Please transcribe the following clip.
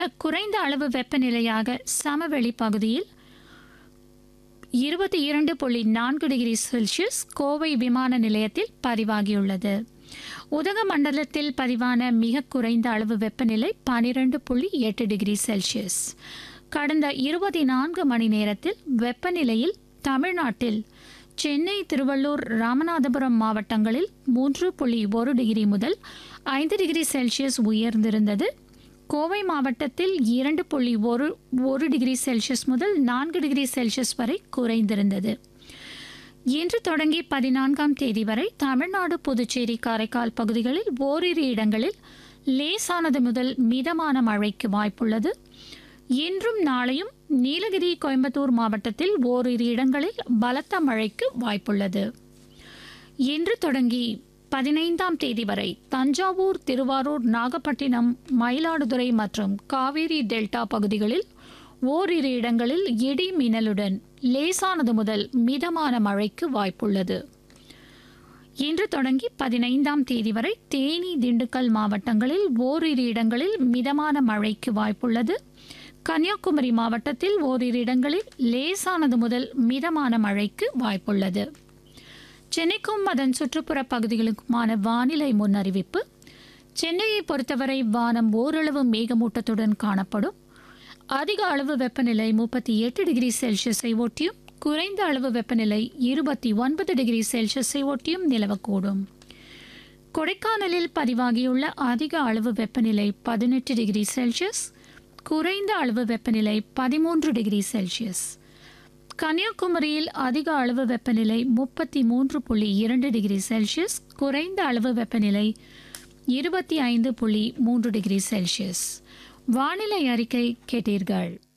குறைந்த அளவு வெப்பநிலையாக சமவெளி பகுதியில் இருபத்தி இரண்டு புள்ளி நான்கு டிகிரி செல்சியஸ் கோவை விமான நிலையத்தில் பதிவாகியுள்ளது உதகமண்டலத்தில் பதிவான மிக குறைந்த அளவு வெப்பநிலை பனிரெண்டு புள்ளி எட்டு டிகிரி செல்சியஸ் கடந்த இருபத்தி நான்கு மணி நேரத்தில் வெப்பநிலையில் தமிழ்நாட்டில் சென்னை திருவள்ளூர் ராமநாதபுரம் மாவட்டங்களில் மூன்று புள்ளி ஒரு டிகிரி முதல் ஐந்து டிகிரி செல்சியஸ் உயர்ந்திருந்தது கோவை மாவட்டத்தில் இரண்டு புள்ளி ஒரு ஒரு டிகிரி செல்சியஸ் முதல் நான்கு டிகிரி செல்சியஸ் வரை குறைந்திருந்தது இன்று தொடங்கி பதினான்காம் தேதி வரை தமிழ்நாடு புதுச்சேரி காரைக்கால் பகுதிகளில் ஓரிரு இடங்களில் லேசானது முதல் மிதமான மழைக்கு வாய்ப்புள்ளது இன்றும் நாளையும் நீலகிரி கோயம்புத்தூர் மாவட்டத்தில் ஓரிரு இடங்களில் பலத்த மழைக்கு வாய்ப்புள்ளது இன்று தொடங்கி பதினைந்தாம் தேதி வரை தஞ்சாவூர் திருவாரூர் நாகப்பட்டினம் மயிலாடுதுறை மற்றும் காவேரி டெல்டா பகுதிகளில் ஓரிரு இடங்களில் இடி மின்னலுடன் லேசானது முதல் மிதமான மழைக்கு வாய்ப்புள்ளது இன்று தொடங்கி பதினைந்தாம் தேதி வரை தேனி திண்டுக்கல் மாவட்டங்களில் ஓரிரு இடங்களில் மிதமான மழைக்கு வாய்ப்புள்ளது கன்னியாகுமரி மாவட்டத்தில் ஓரிரு இடங்களில் லேசானது முதல் மிதமான மழைக்கு வாய்ப்புள்ளது சென்னைக்கும் அதன் சுற்றுப்புற பகுதிகளுக்குமான வானிலை முன்னறிவிப்பு சென்னையை பொறுத்தவரை வானம் ஓரளவு மேகமூட்டத்துடன் காணப்படும் அதிக அளவு வெப்பநிலை முப்பத்தி எட்டு டிகிரி செல்சியஸை ஒட்டியும் குறைந்த அளவு வெப்பநிலை இருபத்தி ஒன்பது டிகிரி செல்சியஸை ஒட்டியும் நிலவக்கூடும் கொடைக்கானலில் பதிவாகியுள்ள அதிக அளவு வெப்பநிலை பதினெட்டு டிகிரி செல்சியஸ் குறைந்த அளவு வெப்பநிலை பதிமூன்று டிகிரி செல்சியஸ் கன்னியாகுமரியில் அதிக அளவு வெப்பநிலை முப்பத்தி மூன்று புள்ளி இரண்டு டிகிரி செல்சியஸ் குறைந்த அளவு வெப்பநிலை இருபத்தி ஐந்து புள்ளி மூன்று டிகிரி செல்சியஸ் வானிலை அறிக்கை கேட்டீர்கள்